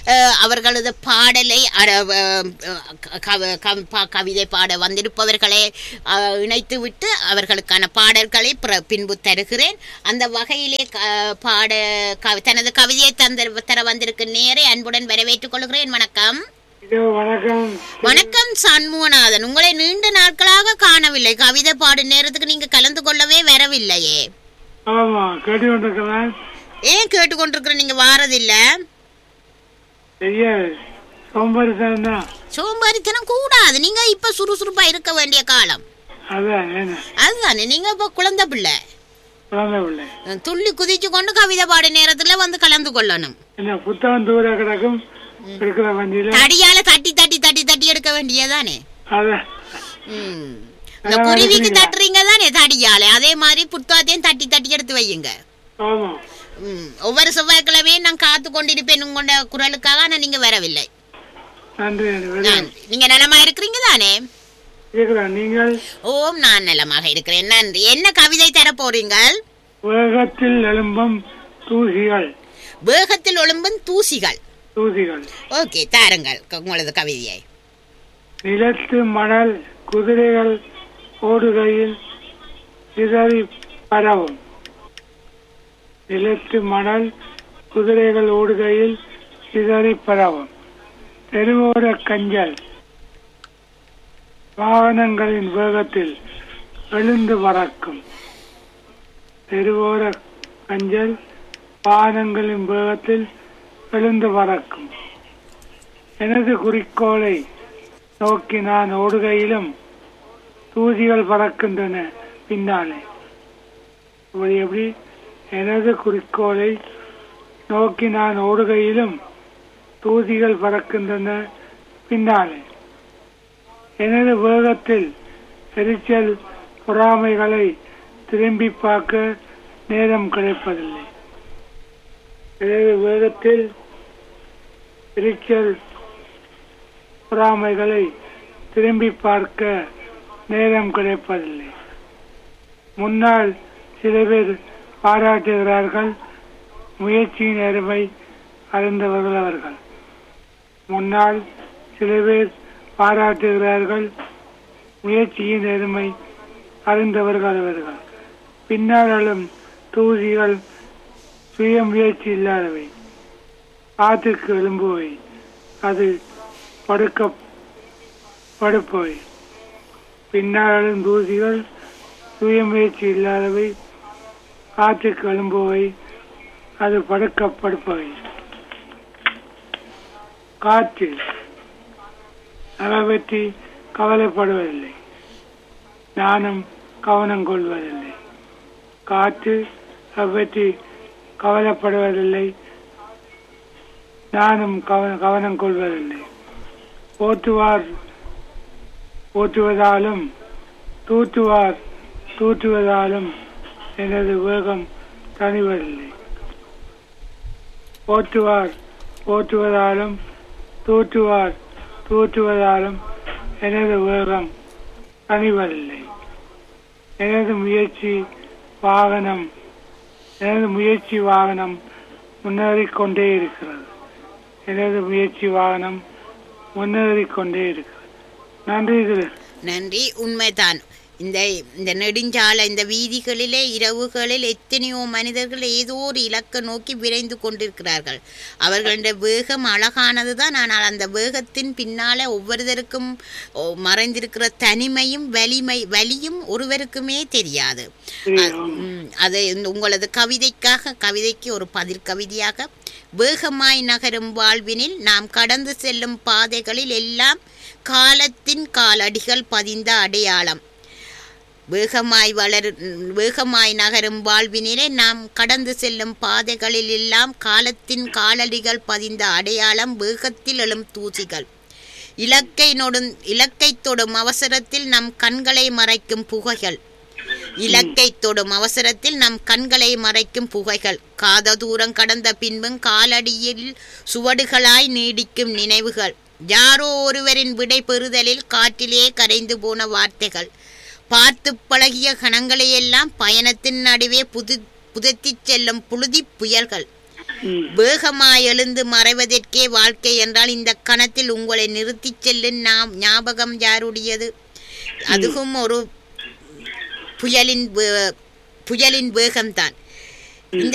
அஹ், அவர்களது பாடலை அர- அஹ், க- கவ- க- பா- கவிதை பாட வந்திருப்பவர்களை அஹ், இணைத்து விட்டு அவர்களுக்கான பாடல்களை பிற- பின்பு தருகிறேன் அந்த வகையிலே க- பாட கவி- தனது கவிதையை தந்த தர வந்திருக்கும் நேரை அன்புடன் வரவேற்றுக் கொள்கிறேன் வணக்கம் இதோ வணக்கம் வணக்கம் சண்முகநாதன் உங்களை நீண்ட நாட்களாக காணவில்லை கவிதை பாடும் நேரத்துக்கு நீங்க கலந்து கொள்ளவே வரவில்லையே ஆமா கேட்டுக்கொண்டிருக்கிறேன் ஏன் கேட்டுக்கொண்டிருக்கிற நீங்க வாரதில்ல தெரியாது சோம்பேறித்தனம் தான் சோம்பேறித்தனம் கூடாது நீங்க இப்ப சுறுசுறுப்பா இருக்க வேண்டிய காலம் அதான் என்ன அதுதானே நீங்க இப்ப குழந்தை பிள்ளை குழந்தை பிள்ளை துள்ளி குதிச்சு கொண்டு கவிதை பாடு நேரத்துல வந்து கலந்து கொள்ளணும் என்ன புத்தகம் தூர கிடக்கும் இருக்கிற வண்டியில தடியால தட்டி தட்டி தட்டி தட்டி எடுக்க வேண்டியதானே அதான் ம். இந்த குருவிக்கு தட்டுறீங்க தானே தடியால அதே மாதிரி புத்தகத்தையும் தட்டி தட்டி எடுத்து வையுங்க ஆமா ம். ஒவ்வொரு செவ்வாய்க்கிழமையும் நான் காத்து கொண்டிருப்பேன் உங்களோட குரலுக்காக ஆனா நீங்க வரவில்லை நன்றி நன்றி வெளியே நான் நீங்க நலமா இருக்கிறீங்க தானே கேட்கிறேன் நீங்கள் ஓம் நான் நலமாக இருக்கிறேன் நன்றி என்ன கவிதை தர போறீங்கள் உலகத்தில் எழும்பும் தூசிகள் வேகத்தில் ஒழும்பும் தூசிகள் தூசிகள் ஓகே தாருங்கள் க- உங்களது கவிதையை நிலத்து மணல் குதிரைகள் ஓடுகையில் சிதறி பரவும் நிலத்து மணல் குதிரைகள் ஓடுகையில் சிதறி பரவும் தெருவோர கஞ்சல் வாகனங்களின் வேகத்தில் எழுந்து பறக்கும் தெருவோர கஞ்சல் வாகனங்களின் வேகத்தில் எழுந்து பறக்கும் எனது குறிக்கோளை நோக்கி நான் ஓடுகையிலும் தூசிகள் பறக்கின்றன பின்னாலே இப்படி எப்படி எனது குறிக்கோளை நோக்கி நான் ஓடுகையிலும் தூசிகள் பறக்கின்றன பின்னாலே எனது வேகத்தில் எரிச்சல் பொறாமைகளை திரும்பி பார்க்க நேரம் கிடைப்பதில்லை எனது வேகத்தில் எரிச்சல் பொறாமைகளை திரும்பி பார்க்க நேரம் கிடைப்பதில்லை முன்னால் சில பேர் பாராட்டுகிறார்கள் முயற்சியின் அருமை அறிந்தவர்கள் அவர்கள் முன்னால் சில பேர் பாராட்டுகிறார்கள் முயற்சியின் அருமை அறிந்தவர்கள் அவர்கள் பின்னாலும் தூசிகள் சுய முயற்சி இல்லாதவை ஆற்றுக்கு எழும்புவை அது படுக்க படுப்பவை பின்னாலும் தூசிகள் சுய முயற்சி இல்லாதவை காற்றுக்கு எழும்புவை அது படுக்க படுப்பவை காற்று அதை பற்றி கவலைப்படுவதில்லை நானும் கவனம் கொள்வதில்லை காற்று அதை பற்றி கவலைப்படுவதில்லை நானும் கவ- கவனம் கொள்வதில்லை ஓட்டுவார் ஓட்டுவதாலும் தூற்றுவார் தூற்றுவதாலும் எனது வேகம் தணிவதில்லை ஓட்டுவார் ஓட்டுவதாலும் தூற்றுவார் தூற்றுவதாலும் எனது வேகம் தணிவதில்லை எனது முயற்சி வாகனம் எனது முயற்சி வாகனம் முன்னேறிக் கொண்டே இருக்கிறது எனது முயற்சி வாகனம் முன்னேறிக் கொண்டே இருக்கிறது நன்றி திரு நன்றி உண்மைதான் இந்த இந்த நெடுஞ்சாலை இந்த வீதிகளிலே இரவுகளில் எத்தனையோ மனிதர்கள் ஏதோ ஒரு இலக்கை நோக்கி விரைந்து கொண்டிருக்கிறார்கள் அவர்களுடைய வேகம் அழகானது தான் ஆனால் அந்த வேகத்தின் பின்னாலே ஒவ்வொருத்தருக்கும் ஓ, மறைந்திருக்கிற தனிமையும் வலிமை வலியும் ஒருவருக்குமே தெரியாது அ- ம், அது இந்த உங்களது கவிதைக்காக கவிதைக்கு ஒரு பதில் கவிதையாக வேகமாய் நகரும் வாழ்வினில் நாம் கடந்து செல்லும் பாதைகளில் எல்லாம் காலத்தின் காலடிகள் பதிந்த அடையாளம் வேகமாய் வளரு வேகமாய் நகரும் வாழ்வினிலே நாம் கடந்து செல்லும் பாதைகளில் எல்லாம் காலத்தின் காலடிகள் பதிந்த அடையாளம் வேகத்தில் எழும் தூசிகள் இலக்கை நொடும் இலக்கை தொடும் அவசரத்தில் நம் கண்களை மறைக்கும் புகைகள் இலக்கை தொடும் அவசரத்தில் நம் கண்களை மறைக்கும் புகைகள் காத தூரம் கடந்த பின்பும் காலடியில் சுவடுகளாய் நீடிக்கும் நினைவுகள் யாரோ ஒருவரின் விடை பெறுதலில் காற்றிலே கரைந்து போன வார்த்தைகள் பார்த்து பழகிய கணங்களையெல்லாம் பயணத்தின் நடுவே புது புதைத்திச் செல்லும் புழுதி புயல்கள் ம். வேகமாய் எழுந்து மறைவதற்கே வாழ்க்கை என்றால் இந்த கணத்தில் உங்களை நிறுத்திச் செல்லும் ஞா- ஞாபகம் யாருடையது அதுவும் ஒரு புயலின் வே- புயலின் வேகம்தான்